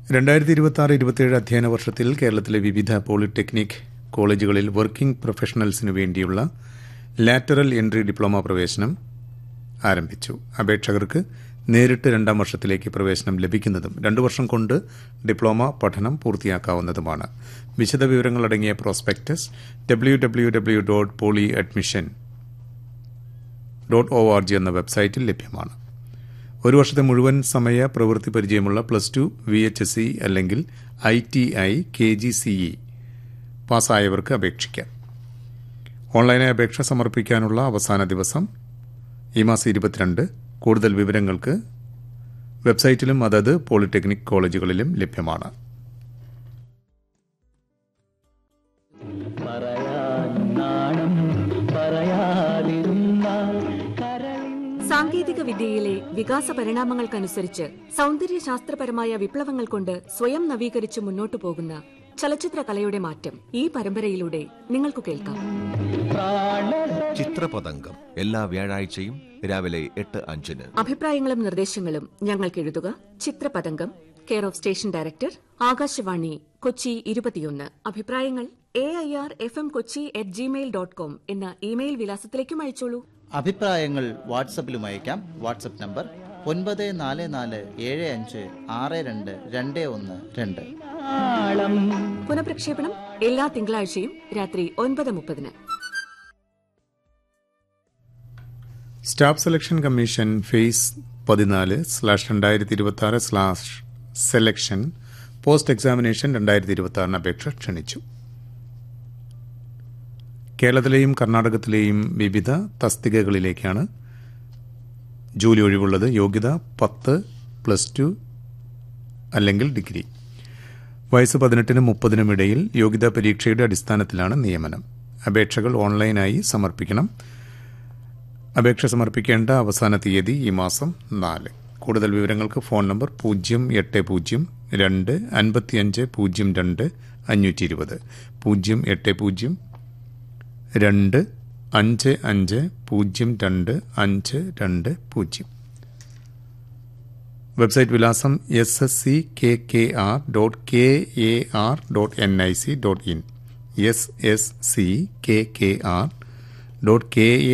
രണ്ടായിരത്തി ഇരുപത്തി ആറ് ഇരുപത്തിയേഴ് അധ്യയന വർഷത്തിൽ കേരളത്തിലെ വിവിധ പോളിടെക്നിക് കോളേജുകളിൽ വർക്കിംഗ് പ്രൊഫഷണൽസിനു വേണ്ടിയുള്ള ലാറ്ററൽ എൻട്രി ഡിപ്ലോമ പ്രവേശനം ആരംഭിച്ചു അപേക്ഷകർക്ക് നേരിട്ട് രണ്ടാം വർഷത്തിലേക്ക് പ്രവേശനം ലഭിക്കുന്നതും രണ്ടു വർഷം കൊണ്ട് ഡിപ്ലോമ പഠനം പൂർത്തിയാക്കാവുന്നതുമാണ് വിശദവിവരങ്ങളടങ്ങിയ prospectus W W W dot poly admission dot O R G എന്ന വെബ്സൈറ്റിൽ ലഭ്യമാണ് ഒരു വർഷത്തെ മുഴുവൻ സമയ പ്രവൃത്തി പരിചയമുള്ള plus two V H S C അല്ലെങ്കിൽ I T I K G C E പാസ്സായവർക്ക് അപേക്ഷിക്കാം ഓൺലൈനായി അപേക്ഷ സമർപ്പിക്കാനുള്ള അവസാന ദിവസം ഈ മാസം ഇരുപത്തിരണ്ട് കൂടുതൽ വിവരങ്ങൾക്ക് വെബ്സൈറ്റിലും അതത് പോളിടെക്നിക് കോളേജുകളിലും ലഭ്യമാണ് പറയാൻ നാണം പറയാതിരുന്നാൽ കരളിൻ സാങ്കേതിക വിദ്യയിലെ വികാസ പരിണാമങ്ങൾക്കനുസരിച്ച് സൗന്ദര്യശാസ്ത്രപരമായ വിപ്ലവങ്ങൾ കൊണ്ട് സ്വയം നവീകരിച്ച് മുന്നോട്ടു പോകുന്ന ചലച്ചിത്ര കലയുടെ മാറ്റം ഈ പരമ്പരയിലൂടെ നിങ്ങൾക്ക് കേൾക്കാം ചിത്രപതംഗം എല്ലാ വ്യാഴാഴ്ചയും രാവിലെ എട്ട് അഞ്ചിന് അഭിപ്രായങ്ങളും നിർദ്ദേശങ്ങളും ഞങ്ങൾക്ക് എഴുതുക Chithrapathangam care of station director Akashvani Kochi ഇരുപത്തിയൊന്ന് അഭിപ്രായങ്ങൾ A I R F M Kochi at Gmail dot com എന്ന ഇമെയിൽ വിലാസത്തിലേക്കും അയച്ചോളൂ അഭിപ്രായങ്ങൾ വാട്സപ്പിലും അയക്കാം വാട്സപ്പ് നമ്പർ ഒൻപത് നാല് നാല് ഏഴ് അഞ്ച് ആറ് രണ്ട് രണ്ട് ഒന്ന് രണ്ട് നാളം പുനഃപ്രക്ഷേപണം എല്ലാ തിങ്കളാഴ്ചയും രാത്രി ഒൻപത് മുപ്പതിന് സ്റ്റാഫ് സെലക്ഷൻ കമ്മീഷൻ ഫേസ് പതിനാല് സ്ലാഷ് രണ്ടായിരത്തി ഇരുപത്തി ആറ് സ്ലാഷ് സെലക്ഷൻ പോസ്റ്റ് എക്സാമിനേഷൻ രണ്ടായിരത്തി ഇരുപത്തി ആറിന് അപേക്ഷ ക്ഷണിച്ചു കേരളത്തിലെയും കർണാടകത്തിലെയും വിവിധ തസ്തികകളിലേക്കാണ് ജോലി ഒഴിവുള്ളത് യോഗ്യത പത്ത് പ്ലസ് ടു അല്ലെങ്കിൽ ഡിഗ്രി വയസ്സ് പതിനെട്ടിനും മുപ്പതിനും ഇടയിൽ യോഗ്യതാ പരീക്ഷയുടെ അടിസ്ഥാനത്തിലാണ് നിയമനം അപേക്ഷകൾ ഓൺലൈനായി സമർപ്പിക്കണം അപേക്ഷ സമർപ്പിക്കേണ്ട അവസാന തീയതി ഈ മാസം നാല് കൂടുതൽ വിവരങ്ങൾക്ക് ഫോൺ നമ്പർ പൂജ്യം എട്ട് പൂജ്യം രണ്ട് അൻപത്തിയഞ്ച് പൂജ്യം രണ്ട് അഞ്ഞൂറ്റി ഇരുപത് പൂജ്യം എട്ട് പൂജ്യം രണ്ട് അഞ്ച് അഞ്ച് പൂജ്യം രണ്ട് അഞ്ച് രണ്ട് പൂജ്യം വെബ്സൈറ്റ് വിലാസം S S C K K R dot K A R dot N I C dot in S S C K K R dot K A